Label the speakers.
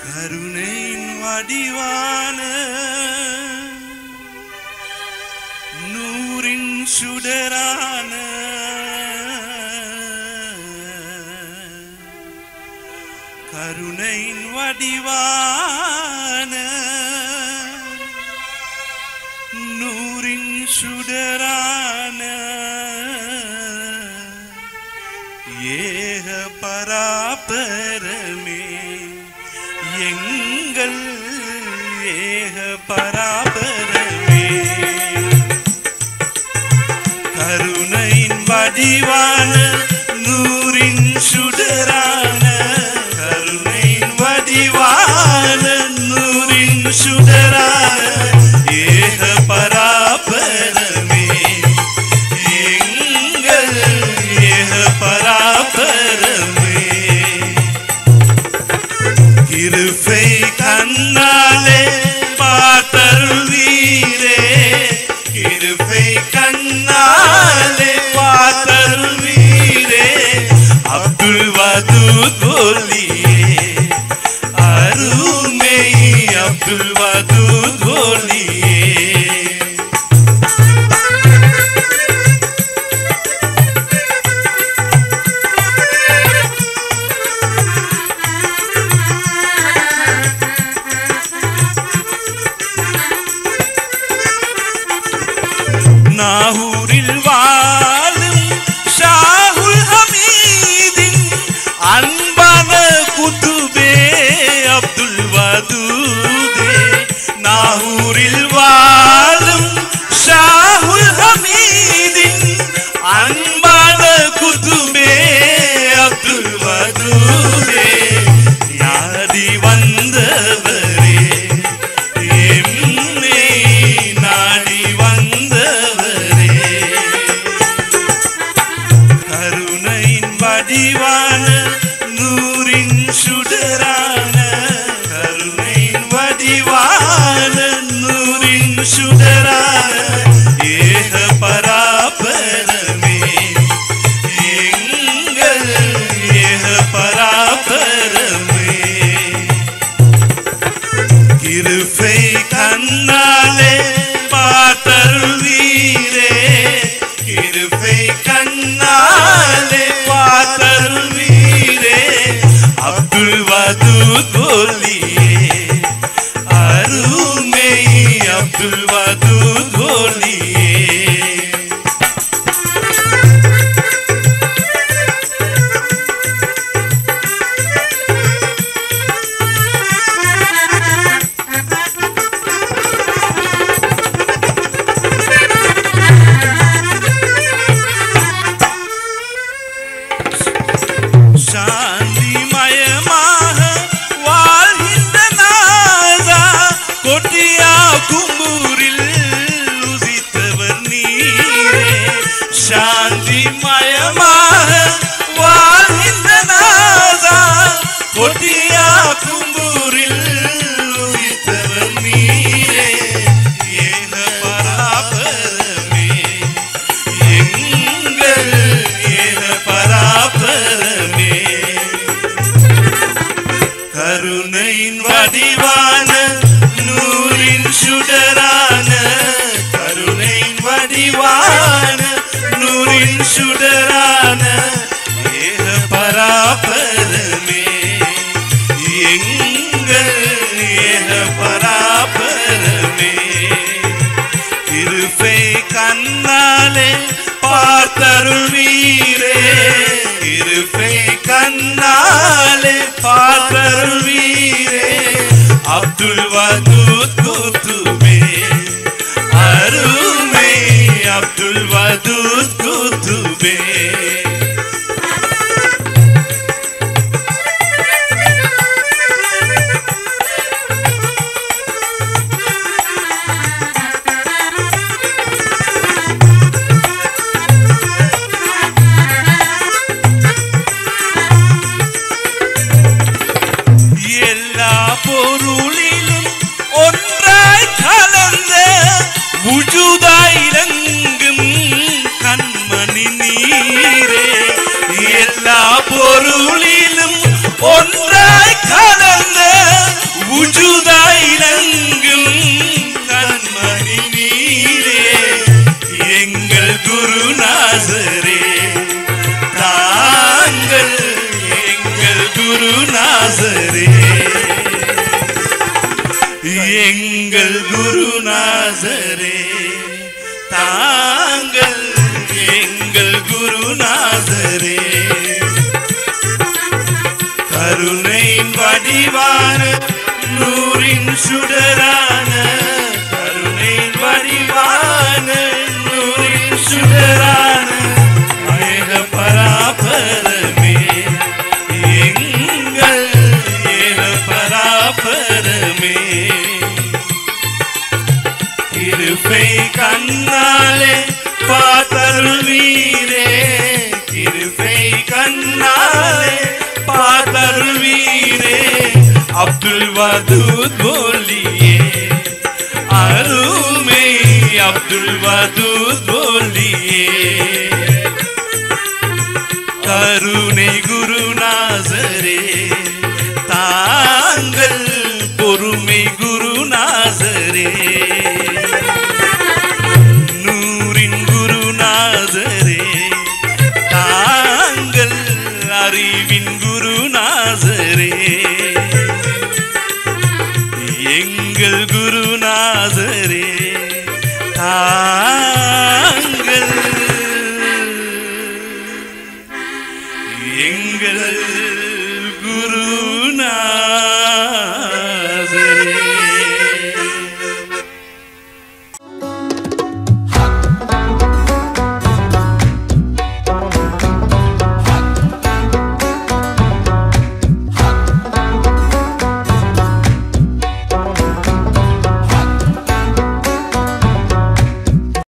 Speaker 1: கருணையின் வடிவான நூறின் சுடரான கருணையின் வடிவான நூறின் சுடரான ஏக பராபரமே எங்கள் ஏக பராபரமே கருணையின் வடிவான நூறின் சுடரான கருணையின் வடிவான நூறின் சுடரான ஏக பராபரமே எங்கள் ஏக பராபரமே கிருபை கண்ணாலே பார்த்தருள்வீரே கிருபை கண்ணாலே பார்த்தருள்வீரே அப்துல் வது கோலியே அருமை அப்துல் வது கோலியே நாகூரில் வாழும் ஷாகுல் ஹமீதின் அன்பான குத்துபே அப்துல் வதூதே நாகூரில் வாழும் ஷாகுல் ஹமீதின் அன்பான குத்துபே அப்துல் வதூதே யாதி வந்தவரே எம்மை நாடி வந்தவரே கருணையின் வடிவான நூறின் சுடரான கருணையின் வடிவான நூறின் சுடரான ஏக பராபரமே எங்கள் ஏக பராபரமே கிருபை கண்ணாலே பார்த்தருள்வீரே கிருபை கண்ணாலே பார்த்தருள்வீரே அப்துல் வது கோலியே அருமை அப்துல் வது கோலியே சாந்திமயமாக வாழ்கின்ற நாதா கொட்டியா கும்பூரில் உதித்தவர் நீரே சாந்திமயமாக வாழ்கின்ற நாதா கொட்டியா கும்பூரில் உதித்தவர் நீரே ஏக பராபரமே எங்கள் ஏக பராபரமே கருணையின் வடிவான நூறின் சுடரான கருணையின் வடிவான நூறின் சுடரான ஏக பராபரமே எங்கள் ஏக பராபரமே கிருபை கண்ணாலே பார்த்தருள்வீரே கிருபை கண்ணாலே பார்த்தருள்வீரே அப்துல் வதூத் குத்துபே அருமை அப்துல் வதூத் குத்துபே எல்லா பொருளிலும் ஒன்றாய் கலந்த உஜுதாய் இறங்கும் கண்மணி நீரே எல்லா பொருளிலும் ஒன்றாய் கலந்த எங்கள் குருநாதரே தாங்கள் எங்கள் குருநாதரே கருணையின் வடிவான நூறின் சுடரான கருணையின் வடிவான நூறின் சுடரான மேக பராபரமே எங்கள் ஏக பராபரமே கிருபை கண்ணாலே பார்த்தருள்வீரே கிருபை கண்ணாலே பார்த்தருள்வீரே அப்துல் வதூத் போலியே அருமை அப்துல் வதூத் போலியே கருணை குருநாசரே தாங்கள் பொறுமை குருநாசரே நூறின் குருநாசரே தாங்கள் அறிவின் குருநாசரே எங்கள் குருநாசரே தாங்கள் எங்கள் குரு